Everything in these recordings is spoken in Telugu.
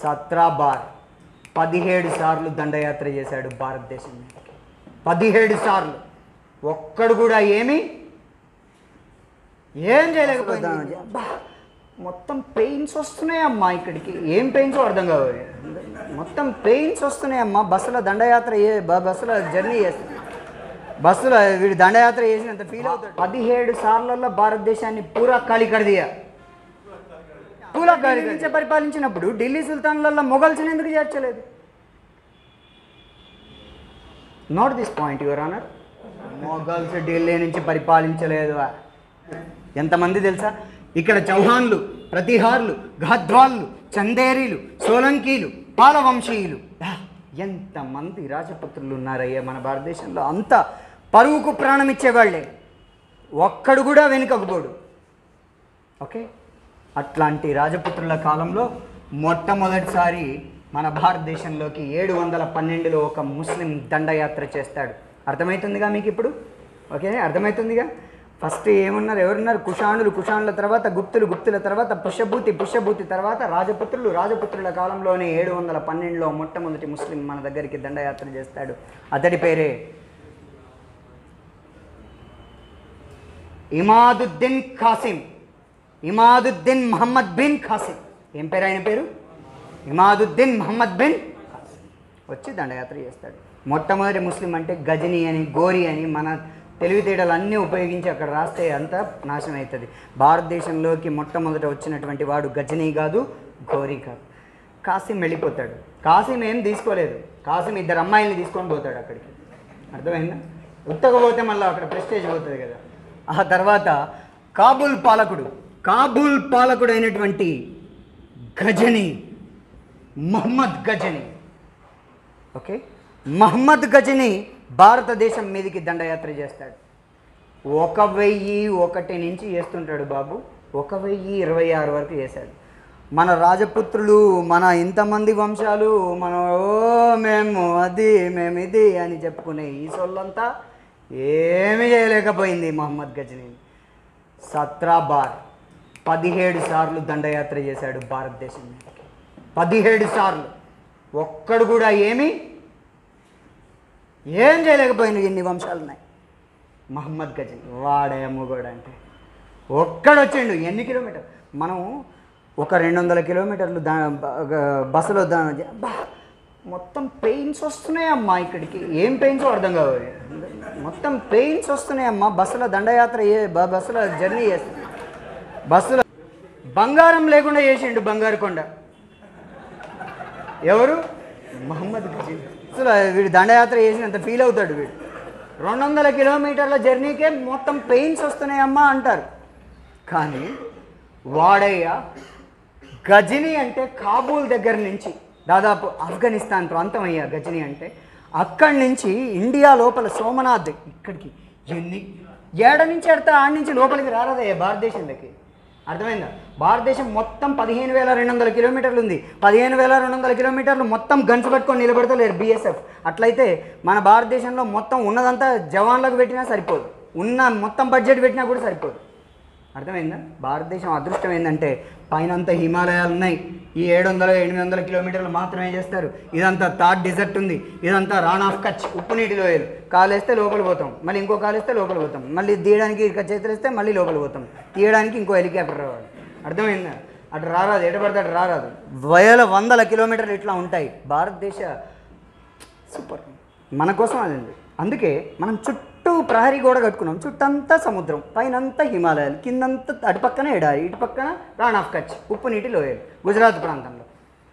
సత్రా బార్ పదిహేడు సార్లు దండయాత్ర చేశాడు భారతదేశం మీదకి పదిహేడు సార్లు ఒక్కడు కూడా ఏమి ఏం చేయలేకపోయింది అబ్బా, మొత్తం పెయిన్స్ వస్తున్నాయమ్మా ఇక్కడికి ఏం పెయిన్స్ అర్థం కావాలి మొత్తం పెయిన్స్ వస్తున్నాయమ్మా బస్సులో దండయాత్ర ఏ బ- బస్సులో జర్నీ చేస్తుంది బస్సులో వీడు దండయాత్ర చేసినంత ఫీల్ అవుతాడు పదిహేడు సార్లలో భారతదేశాన్ని పూరా ఖాళీ కడదీయ పూరా ఖాళీ నుంచి పరిపాలించినప్పుడు ఢిల్లీ సుల్తాన్లలో మొఘల్స్ని ఎందుకు చేర్చలేదు note this point your honour Mughals Delhi నుంచి పరిపాలించలేదు ఎంతమంది తెలుసా ఇక్కడ చౌహాన్లు ప్రతిహార్లు గద్వాళ్ళు చందేరీలు సోలంకీలు పాలవంశీయులు ఆ, ఎంతమంది రాజపుత్రులు ఉన్నారయ్యా మన భారతదేశంలో అంత పరువుకు ప్రాణం ఇచ్చేవాళ్ళే ఒక్కడు కూడా వెనుకకపోడు ఓకే అట్లాంటి రాజపుత్రుల కాలంలో మొట్టమొదటిసారి మన భారతదేశంలోకి ఏడు వందల పన్నెండులో ఒక ముస్లిం దండయాత్ర చేస్తాడు అర్థమవుతుందిగా మీకు ఇప్పుడు ఓకే అర్థమవుతుందిగా ఫస్ట్ ఏమున్నారు ఎవరున్నారు కుషాణులు కుషాణుల తర్వాత గుప్తులు గుప్తుల తర్వాత పుష్యభూతి పుష్యభూతి తర్వాత రాజపుత్రులు రాజపుత్రుల కాలంలోనే ఏడు వందల పన్నెండులో మొట్టమొదటి ముస్లిం మన దగ్గరికి దండయాత్ర చేస్తాడు అతడి పేరే ఇమాదుద్దీన్ ఖాసిం ఇమాదుద్దీన్ మహమ్మద్ బిన్ ఖాసిం ఏం పేరు ఆయన పేరు ఇమాదుద్దీన్ మహమ్మద్ బిన్ ఖాసిం వచ్చి దండయాత్ర చేస్తాడు మొట్టమొదటి ముస్లిం అంటే గజని అని గోరి అని మన తెలివితేటలు అన్నీ ఉపయోగించి అక్కడ రాస్తే అంతా నాశనం అవుతుంది భారతదేశంలోకి మొట్టమొదట వచ్చినటువంటి వాడు గజనీ కాదు గోరి కాదు కాసిం వెళ్ళిపోతాడు కాసిం ఏం తీసుకోలేదు కాసిం ఇద్దరు అమ్మాయిల్ని తీసుకొని పోతాడు అక్కడికి అర్థమైందా ఉత్తకపోతే మళ్ళీ అక్కడ ప్రెస్టేజ్ పోతుంది కదా ఆ తర్వాత కాబూల్ పాలకుడు కాబూల్ పాలకుడు అయినటువంటి గజని మహమ్మద్ గజని ఓకే మహమ్మద్ గజని భారతదేశం మీదకి దండయాత్ర చేస్తాడు ఒక వెయ్యి ఒకటి నుంచి చేస్తుంటాడు బాబు ఒక వెయ్యి ఇరవై ఆరు వరకు చేశాడు మన రాజపుత్రులు మన ఇంతమంది వంశాలు మన ఓ మేము అది మేము ఇది అని చెప్పుకునే ఈ సొల్లంతా ఏమీ చేయలేకపోయింది మహమ్మద్ గజని సత్రా బార్ పదిహేడు సార్లు దండయాత్ర చేశాడు భారతదేశం మీదకి పదిహేడు సార్లు ఒక్కడు కూడా ఏమి ఏం చేయలేకపోయింది ఎన్ని వంశాలు ఉన్నాయి మహమ్మద్ గజని వాడే మొగోడు అంటే ఒక్కడొచ్చిండు ఎన్ని కిలోమీటర్ మనం ఒక రెండు వందల కిలోమీటర్లు దా బ- గ- బస్సులో దా బా మొత్తం పెయిన్స్ వస్తున్నాయమ్మా ఇక్కడికి ఏం పెయిన్స్ అర్థం కావాలి మొత్తం పెయిన్స్ వస్తున్నాయమ్మా బస్సులో దండయాత్ర ఏ బ- బస్సులో జర్నీ చేస్తుంది బస్సులో బంగారం లేకుండా చేసిండు బంగారు కొండ ఎవరు మహమ్మద్ గజీర్ అసలు వీడు దండయాత్ర చేసినంత ఫీల్ అవుతాడు వీడు రెండు వందల కిలోమీటర్ల జర్నీకే మొత్తం పెయిన్స్ వస్తున్నాయమ్మా అంటారు కానీ వాడయ్య గజని అంటే కాబూల్ దగ్గర నుంచి దాదాపు ఆఫ్ఘనిస్తాన్ ప్రాంతం అయ్యా గజని అంటే అక్కడి నుంచి ఇండియా లోపల సోమనాథ్ ఇక్కడికి ఎన్ని ఏడ నుంచి ఎడతా ఆడి నుంచి లోపలికి రారదయ్యా భారతదేశంలోకి అర్థమైందా భారతదేశం మొత్తం పదిహేను వేల రెండు వందల కిలోమీటర్లు ఉంది పదిహేను వేల రెండు వందల కిలోమీటర్లు మొత్తం గన్స్ పట్టుకొని నిలబెడతలేరు బీఎస్ఎఫ్ అట్లయితే మన భారతదేశంలో మొత్తం ఉన్నదంతా జవాన్లకు పెట్టినా సరిపోదు ఉన్న మొత్తం బడ్జెట్ పెట్టినా కూడా సరిపోదు అర్థమైందా భారతదేశం అదృష్టం ఏంటంటే పైన అంతా హిమాలయాలు ఉన్నాయి ఈ ఏడు వందల ఎనిమిది వందల కిలోమీటర్లు మాత్రమే చేస్తారు ఇదంతా థాట్ డిజర్ట్ ఉంది ఇదంతా రాన్ ఆఫ్ కచ్ ఉప్పు నీటి లోయలు కాలేస్తే లోపల పోతాం మళ్ళీ ఇంకో కాలేస్తే లోపల పోతాం మళ్ళీ తీయడానికి ఇక చేతులేస్తే మళ్ళీ లోపల పోతాం తీయడానికి ఇంకో హెలికాప్టర్ రావాలి అర్థమైందా అటు రారాదు ఎటు పడితే అటు రారాదు వేల వందల కిలోమీటర్లు ఇట్లా ఉంటాయి భారతదేశ సూపర్ మన కోసం అది ఉంది అందుకే మనం చుట్టూ ప్రహరీ గోడ కట్టుకున్నాం చుట్టంతా సముద్రం పైనంతా హిమాలయాలు కిందంతా అటు పక్కన ఎడారి ఇటు పక్కన రాన్ ఆఫ్ కచ్ ఉప్పు నీటి లోయలు గుజరాత్ ప్రాంతంలో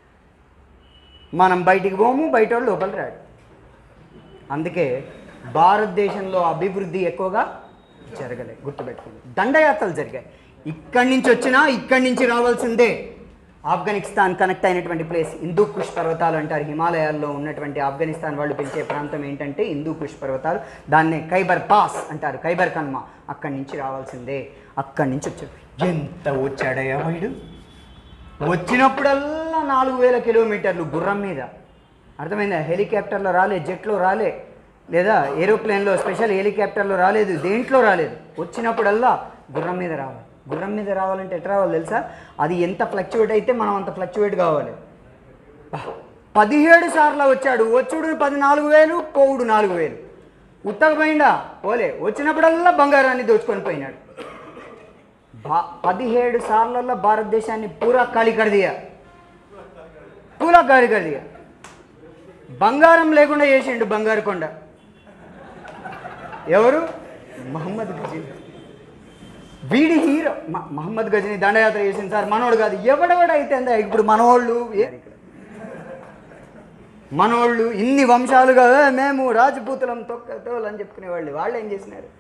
మనం బయటికి పోము బయట వాళ్ళు లోపల రాడు అందుకే భారతదేశంలో అభివృద్ధి ఎక్కువగా జరగలే గుర్తుపెట్టుకోండి దండయాత్రలు జరిగాయి ఇక్కడి నుంచి వచ్చినా ఇక్కడి నుంచి రావాల్సిందే ఆఫ్ఘనిస్తాన్ కనెక్ట్ అయినటువంటి ప్లేస్ హిందూ కుష్ పర్వతాలు అంటారు హిమాలయాల్లో ఉన్నటువంటి ఆఫ్ఘనిస్తాన్ వాళ్ళు పెంచే ప్రాంతం ఏంటంటే హిందూ కుష్ పర్వతాలు దాన్నే ఖైబర్ పాస్ అంటారు ఖైబర్ కన్మ అక్కడి నుంచి రావాల్సిందే అక్కడి నుంచి వచ్చాడు ఎంత వచ్చాడయ్యా వీడు వచ్చినప్పుడల్లా నాలుగు వేల కిలోమీటర్లు గుర్రం మీద అర్థమైందా హెలికాప్టర్లో రాలే జెట్లో రాలే లేదా ఏరోప్లేన్లో స్పెషల్ హెలికాప్టర్లో రాలేదు దేంట్లో రాలేదు వచ్చినప్పుడల్లా గుర్రం మీద రావాలి గుర్రం మీద రావాలంటే ఎట్లా రావాలి తెలుసా అది ఎంత ఫ్లక్చువేట్ అయితే మనం అంత ఫ్లక్చువేట్ కావాలి బా, పదిహేడు సార్లు వచ్చాడు వచ్చుడు పద్నాలుగు వేలు పోవుడు నాలుగు వేలు ఉత్తకపోయిందా పోలే వచ్చినప్పుడల్లా బంగారాన్ని దోచుకొని పోయినాడు బా పదిహేడు సార్లలో భారతదేశాన్ని పూరా ఖాళీ కడదియా పూరా ఖాళీ కడదియా బంగారం లేకుండా చేసిండు బంగారు కొండ ఎవరు మహమ్మద్ గజని వీడి హీరో మ- మహమ్మద్ గజని దండయాత్ర చేసింది సార్ మనోడు కాదు ఎవడెవడైతే అందా ఇప్పుడు మనోళ్ళు ఏ- మనోళ్ళు ఇన్ని వంశాలుగా "ఏ, మేము రాజపూతులం తొక్కతోలు అని చెప్పుకునేవాళ్ళు వాళ్ళు ఏం చేసినారు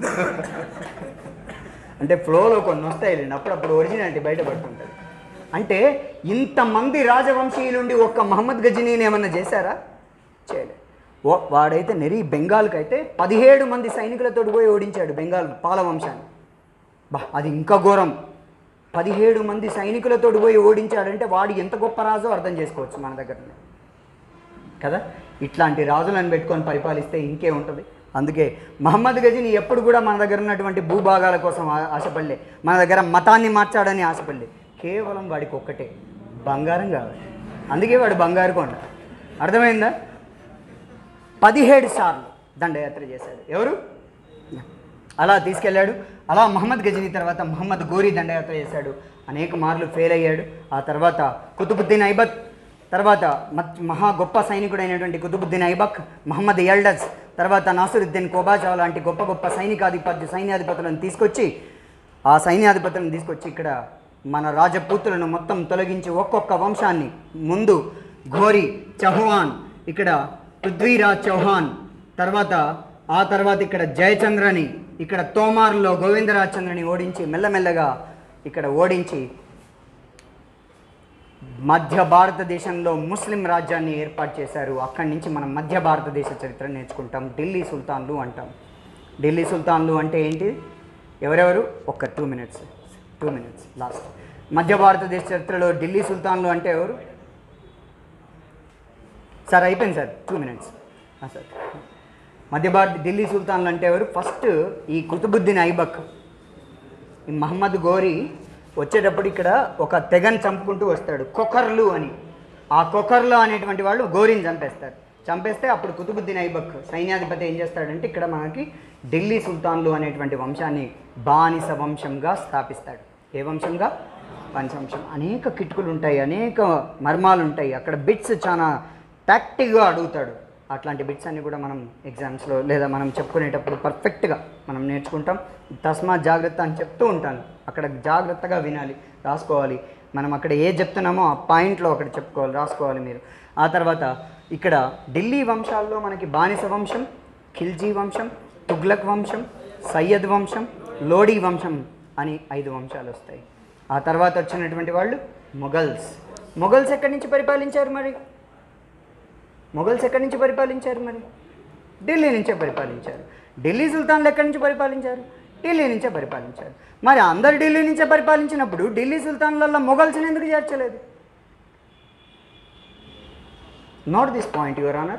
అంటే ఫ్లోలో కొన్ని వస్తాయి లేండి అప్పుడప్పుడు ఒరిజినాలిటీ బయటపడుతుంటుంది అంటే ఇంతమంది రాజవంశీయులుండి ఒక్క మహమ్మద్ గజనీని ఏమన్నా చేశారా చేయలేదు ఓ వాడైతే నెరి బెంగాల్కి అయితే పదిహేడు మంది సైనికులతో పోయి ఓడించాడు బెంగాల్ పాల వంశాన్ని బా అది ఇంకా ఘోరం పదిహేడు మంది సైనికులతో పోయి ఓడించాడంటే వాడు ఎంత గొప్ప రాజో అర్థం చేసుకోవచ్చు మన దగ్గర కదా ఇట్లాంటి రాజులను పెట్టుకొని పరిపాలిస్తే ఇంకే ఉంటుంది అందుకే మహమ్మద్ గజని ఎప్పుడు కూడా మన దగ్గర ఉన్నటువంటి భూభాగాల కోసం ఆ- ఆశపడలే మన దగ్గర మతాన్ని మార్చాడని ఆశపడలే కేవలం వాడికి ఒక్కటే బంగారం కావాలి అందుకే వాడు బంగారు కొండ అర్థమైందా పదిహేడు సార్లు దండయాత్ర చేశాడు ఎవరు అలా తీసుకెళ్ళాడు అలా మహమ్మద్ గజనీ తర్వాత మహమ్మద్ గోరీ దండయాత్ర చేశాడు అనేక మార్లు ఫెయిల్ అయ్యాడు ఆ తర్వాత కుతుబుద్దీన్ ఐబక్ తర్వాత మత్- మహా గొప్ప సైనికుడైనటువంటి కుతుబుద్దీన్ ఐబక్ మహమ్మద్ ఎల్డస్ తర్వాత నాసురుద్దీన్ కోబాజా లాంటి గొప్ప గొప్ప సైనికాధిపత్య సైన్యాధిపతులను తీసుకొచ్చి ఆ సైన్యాధిపతులను తీసుకొచ్చి ఇక్కడ మన రాజపూతులను మొత్తం తొలగించి ఒక్కొక్క వంశాన్ని ముందు ఘోరి చౌహాన్ ఇక్కడ పృథ్వీరాజ్ చౌహాన్ తర్వాత ఆ తర్వాత ఇక్కడ జయచంద్రని ఇక్కడ తోమార్లో గోవిందరాజ్ చంద్రని ఓడించి మెల్లమెల్లగా ఇక్కడ ఓడించి మధ్య భారతదేశంలో ముస్లిం రాజ్యాన్ని ఏర్పాటు చేశారు అక్కడి నుంచి మనం మధ్య భారతదేశ చరిత్ర నేర్చుకుంటాం ఢిల్లీ సుల్తాన్లు అంటాం ఢిల్లీ సుల్తాన్లు అంటే ఏంటి ఎవరెవరు ఒక్క two minutes two minutes last మధ్య భారతదేశ చరిత్రలో ఢిల్లీ సుల్తాన్లు అంటే ఎవరు సార్ అయిపోయింది సార్ టూ మినిట్స్ సార్ మధ్య భారత ఢిల్లీ సుల్తాన్లు అంటే ఎవరు ఫస్ట్ ఈ కుతుబుద్దీన్ ఐబక్ ఈ మహమ్మద్ గోరి వచ్చేటప్పుడు ఇక్కడ ఒక తెగని చంపుకుంటూ వస్తాడు కొకర్లు అని ఆ కొకర్లు అనేటువంటి వాళ్ళు గోరిని చంపేస్తారు చంపేస్తే అప్పుడు కుతుబుద్దీన్ ఐబక్ సైన్యాధిపతి ఏం చేస్తాడంటే ఇక్కడ మనకి ఢిల్లీ సుల్తాన్లు అనేటువంటి వంశాన్ని బానిస వంశంగా స్థాపిస్తాడు ఏ వంశంగా వంశవంశం అనేక కిటుకులు ఉంటాయి అనేక మర్మాలు ఉంటాయి అక్కడ బిట్స్ చాలా టాక్టిక్గా అడుగుతాడు అట్లాంటి బిట్స్ అన్ని కూడా మనం ఎగ్జామ్స్లో లేదా మనం చెప్పుకునేటప్పుడు పర్ఫెక్ట్గా మనం నేర్చుకుంటాం తస్మా జాగ్రత్త అని చెప్తూ ఉంటాను అక్కడ జాగ్రత్తగా వినాలి రాసుకోవాలి మనం అక్కడ ఏ చెప్తున్నామో ఆ పాయింట్లో ఒకటి చెప్పుకోవాలి రాసుకోవాలి మీరు ఆ తర్వాత ఇక్కడ ఢిల్లీ వంశాల్లో మనకి బానిస వంశం ఖిల్జీ వంశం తుగ్లక్ వంశం సయ్యద్ వంశం లోడీ వంశం అని ఐదు వంశాలు వస్తాయి ఆ తర్వాత వచ్చినటువంటి వాళ్ళు మొఘల్స్ మొఘల్స్ ఎక్కడి నుంచి పరిపాలించారు మరి మొఘల్స్ ఎక్కడి నుంచి పరిపాలించారు మరి ఢిల్లీ నుంచే పరిపాలించారు ఢిల్లీ సుల్తాన్లు ఎక్కడి నుంచి పరిపాలించారు ఢిల్లీ నుంచే పరిపాలించారు మరి అందరు ఢిల్లీ నుంచే పరిపాలించినప్పుడు ఢిల్లీ సుల్తాన్లలో మొఘల్స్ని ఎందుకు చేర్చలేదు note this point your honour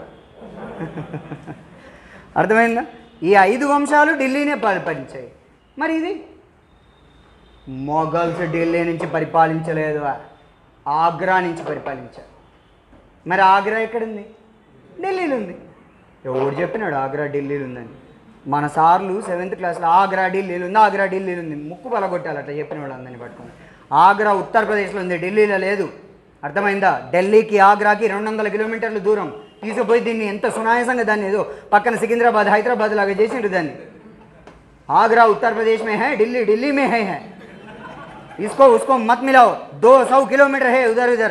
అర్థమైందా ఈ ఐదు వంశాలు ఢిల్లీనే పరిపాలించాయి మరి ఇది మొఘల్స్ ఢిల్లీ నుంచి పరిపాలించలేదు ఆగ్రా నుంచి పరిపాలించారు మరి ఆగ్రా ఎక్కడుంది ఢిల్లీలో ఉంది ఎవడు చెప్పినాడు ఆగ్రా ఢిల్లీలో ఉందని మన సార్లు సెవెంత్ క్లాస్లో ఆగ్రా ఢిల్లీలో ఉంది ఆగ్రా ఢిల్లీలో ఉంది ముక్కు పలగొట్టాలి అట్లా చెప్పిన వాళ్ళు అందరినీ పట్టుకొని ఆగ్రా ఉత్తరప్రదేశ్లో ఉంది ఢిల్లీలో లేదు అర్థమైందా ఢిల్లీకి ఆగ్రాకి రెండు వందల కిలోమీటర్లు దూరం తీసుకుపోయి దీన్ని ఎంత సునాయాసంగా దాన్ని ఏదో పక్కన సికింద్రాబాద్ హైదరాబాద్ లాగా చేసిండు దాన్ని आगरा उत्तर प्रदेश में है दिल्ली दिल्ली में है, है इसको उसको मत मिलाओ दो सौ किलोमीटर है उधर उधर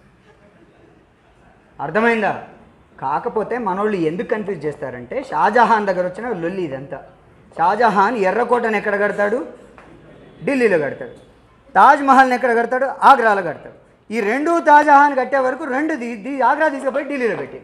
అర్థమైందా కాకపోతే మనోళ్ళు ఎందుకు కన్ఫ్యూజ్ చేస్తారంటే షాజహాన్ దగ్గర వచ్చిన లొల్లి ఇదంతా షాజహాన్ ఎర్రకోటను ఎక్కడ కడతాడు ఢిల్లీలో కడతాడు తాజ్ మహల్ని ఎక్కడ కడతాడు ఆగ్రాలో కడతాడు ఈ రెండు తాజహాన్ కట్టే వరకు రెండు ది ది- ఆగ్రా తీసుకుపోయి ఢిల్లీలో పెట్టి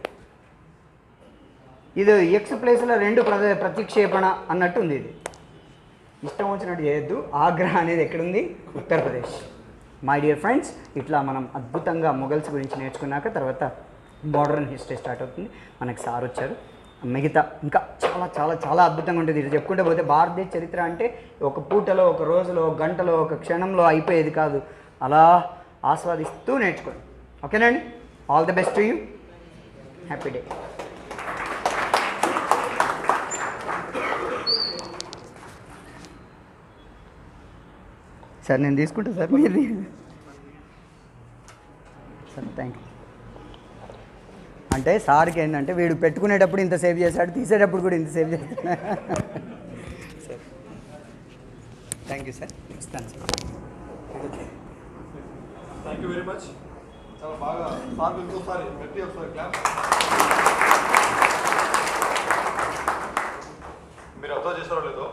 ఇది ఎక్స్ ప్లేస్లో రెండు ప్రద ప్రతిక్షేపణ అన్నట్టు ఉంది ఇది ఇష్టం వచ్చినట్టు చేయొద్దు ఆగ్రా అనేది ఎక్కడుంది ఉత్తరప్రదేశ్ మై డియర్ ఫ్రెండ్స్ ఇట్లా మనం అద్భుతంగా మొఘల్స్ గురించి నేర్చుకున్నాక తర్వాత మోడర్న్ హిస్టరీ స్టార్ట్ అవుతుంది మనకి సార్ వచ్చారు మిగతా ఇంకా చాలా చాలా చాలా అద్భుతంగా ఉంటుంది ఇది చెప్పుకుంటే పోతే భారతదేశ చరిత్ర అంటే ఒక పూటలో ఒక రోజులో ఒక గంటలో ఒక క్షణంలో అయిపోయేది కాదు అలా ఆస్వాదిస్తూ నేర్చుకోండి ఓకేనండి all the best to you happy day sir నేను తీసుకుంటా సార్ మీరు సార్ థ్యాంక్ యూ అంటే సార్కి ఏంటంటే వీడు పెట్టుకునేటప్పుడు ఇంత సేవ్ చేశాడు తీసేటప్పుడు కూడా ఇంత సేవ్ చేస్తాడు సార్ థ్యాంక్ యూ సార్ ఇస్తాను sir thank you very much చాలా బాగా సార్ ఇంకోసారి ప్రతి ఒకసారి క్లాప్ మీరు అబ్జర్వ్ చేస్తారో లేదో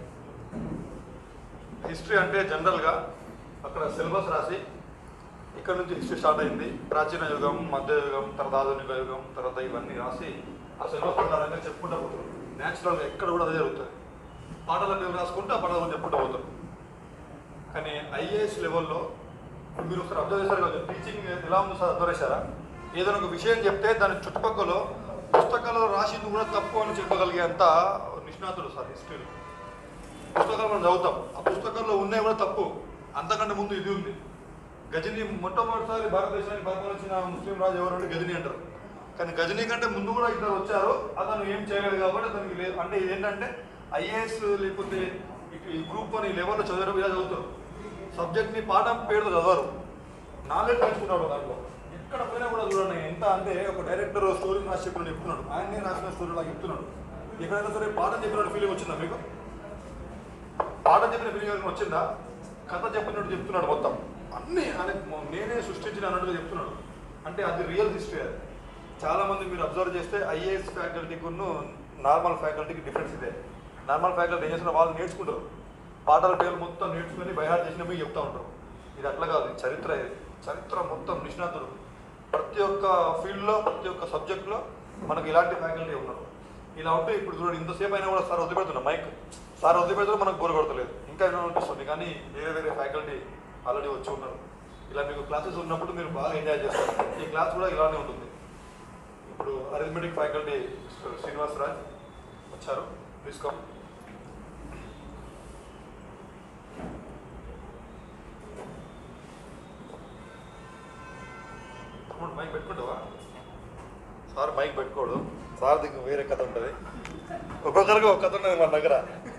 హిస్టరీ అంటే జనరల్గా అక్కడ సిలబస్ రాసి ఇక్కడ నుంచి హిస్టరీ స్టార్ట్ అయింది ప్రాచీన యుగం మధ్యయుగం తర్వాత ఆధునిక యుగం తర్వాత ఇవన్నీ రాసి ఆ సిలబస్ ప్రకారంగా చెప్పుకుంటూ పోతారు న్యాచురల్గా ఎక్కడ కూడా అదే జరుగుతుంది పాటల పేరు రాసుకుంటే ఆ పాటలు చెప్పుకుంటూ పోతారు కానీ ఐఏఎస్ లెవెల్లో ఇప్పుడు మీరు ఒకసారి అబ్జర్వ్ చేశారు కదా టీచింగ్ ఎలా ఉందో సార్ అబ్జర్వ్ చేశారా ఏదైనా ఒక విషయం చెప్తే దాని చుట్టుపక్కల పుస్తకాలలో రాసింది కూడా తప్పు అని చెప్పగలిగేంత నిష్ణాతులు సార్ హిస్టరీలో పుస్తకాలు మనం చదువుతాం ఆ పుస్తకాల్లో ఉన్నాయి కూడా తప్పు అంతకంటే ముందు ఇది ఉంది గజని మొట్టమొదటిసారి భారతదేశానికి పరిపాలించిన ముస్లిం రాజు ఎవరు అంటే గజని అంటారు కానీ గజని కంటే ముందు కూడా ఇద్దరు వచ్చారు అతను ఏం చేయలేదు కాబట్టి అతనికి లేదు అంటే ఇది ఏంటంటే ఐఏఎస్ లేకపోతే ఇటు ఈ గ్రూప్ అని లెవెల్లో చదివారు ఇలా చదువుతారు సబ్జెక్ట్ని పాఠం పేరు చదవరు నాలెడ్జ్ పెంచుకున్నాడు దాంట్లో ఎక్కడ పోయినా కూడా చూడండి ఎంత అంటే ఒక డైరెక్టర్ స్టోరీ రాసి చెప్పినట్టు చెప్తున్నాడు ఆయనే రాసిన స్టోరీ లాగా చెప్తున్నాడు ఎక్కడైనా సరే పాఠం చెప్పినట్టు ఫీలింగ్ వచ్చిందా మీకు పాఠం చెప్పిన ఫీలింగ్ వచ్చిందా కథ చెప్పినట్టు చెప్తున్నాడు మొత్తం అన్నీ ఆయన మొ- నేనే సృష్టించిన అన్నట్టుగా చెప్తున్నాడు అంటే అది రియల్ హిస్టరీ అది చాలా మంది మీరు అబ్జర్వ్ చేస్తే ఐఏఎస్ ఫ్యాకల్టీకి నార్మల్ ఫ్యాకల్టీకి డిఫరెన్స్ ఇదే నార్మల్ ఫ్యాకల్టీ ఏం చేసిన వాళ్ళు నేర్చుకుంటారు పాటల పేర్లు మొత్తం నేర్చుకుని బయహార్ చేసిన మీకు చెప్తా ఉంటారు ఇది అట్లా కాదు ఇది చరిత్ర ఇది చరిత్ర మొత్తం నిష్ణాతుడు ప్రతి ఒక్క ఫీల్డ్లో ప్రతి ఒక్క సబ్జెక్ట్లో మనకు ఇలాంటి ఫ్యాకల్టీ ఉన్నారు ఇలా ఉంటే ఇప్పుడు చూడండి ఇంతసేపు అయినా కూడా సార్ వదిలిపెడుతున్నా మైక్ సార్ వదిలిపెడితే మనకు బోర్ కొడతలేదు ఇంకా ఏమైనా అనిపిస్తుంది కానీ వేరే వేరే ఫ్యాకల్టీ ఆల్రెడీ వచ్చి ఉన్నారు ఇలా మీకు క్లాసెస్ ఉన్నప్పుడు మీరు బాగా ఎంజాయ్ చేస్తారు ఈ క్లాస్ కూడా ఇలానే ఉంటుంది ఇప్పుడు అరిథమెటిక్ ఫ్యాకల్టీ శ్రీనివాస్ రాజ్ వచ్చారు తీసుకో తమ్ముడు మైక్ పెట్టుకుంటావా సార్ మైక్ పెట్టుకోడు సార్ దిక్కు వేరే కథ ఉంటుంది ఒక్కొక్కరికి ఒక కథ ఉన్నది మన దగ్గర